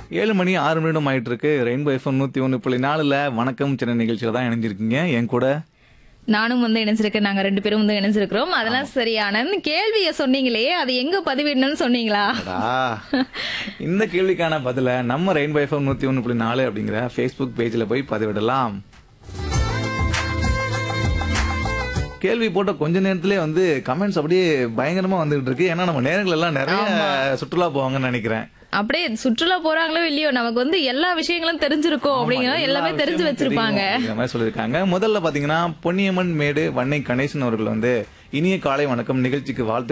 ஏழு மணி ஆறு நிமிடம் ஆயிட்டு இருக்கு ரெயின்போ எஃப்எம் நூத்தி ஒன்று புள்ளி நாலுல வணக்கம் சென்னை நிகழ்ச்சியில தான் இணைஞ்சிருக்கீங்க என் கூட நானும் வந்து இணைஞ்சிருக்கேன் நாங்க ரெண்டு பேரும் வந்து இணைஞ்சிருக்கிறோம் அதெல்லாம் சரியான கேள்விய சொன்னீங்களே அது எங்க பதிவிடணும்னு சொன்னீங்களா அடா, இந்த கேள்விக்கான பதில நம்ம ரெயின்போ எஃப்எம் நூத்தி ஒன்று புள்ளி நாலு அப்படிங்கிற ஃபேஸ்புக் பேஜ்ல போய் பதிவிடலாம் கேள்வி போட்ட கொஞ்ச நேரத்திலே வந்து கமெண்ட்ஸ் அப்படியே பயங்கரமா வந்துகிட்டு இருக்கு ஏன்னா நம்ம நேரங்கள் எல்லாம் நிறைய சுற்றுலா போவாங்கன்னு நினைக்கிறேன் அப்படியே சுற்றுலா போறாங்களோ இல்லையோ நமக்கு வந்து எல்லா விஷயங்களும் தெரிஞ்சிருக்கும் அப்படிங்கிற ஆமா, எல்லாமே எல்லா தெரிஞ்சு விஷயமும் வச்சிருப்பாங்க தெரியும் அப்படிங்கிற மாதிரி சொல்லியிருக்காங்க முதல்ல பாத்தீங்கன்னா பொன்னியம்மன் மேடு வன்னை கணேசன் அவர்கள் வந்து இனிய காலை வணக்கம் நிகழ்ச்சிக்கு வாழ்த்து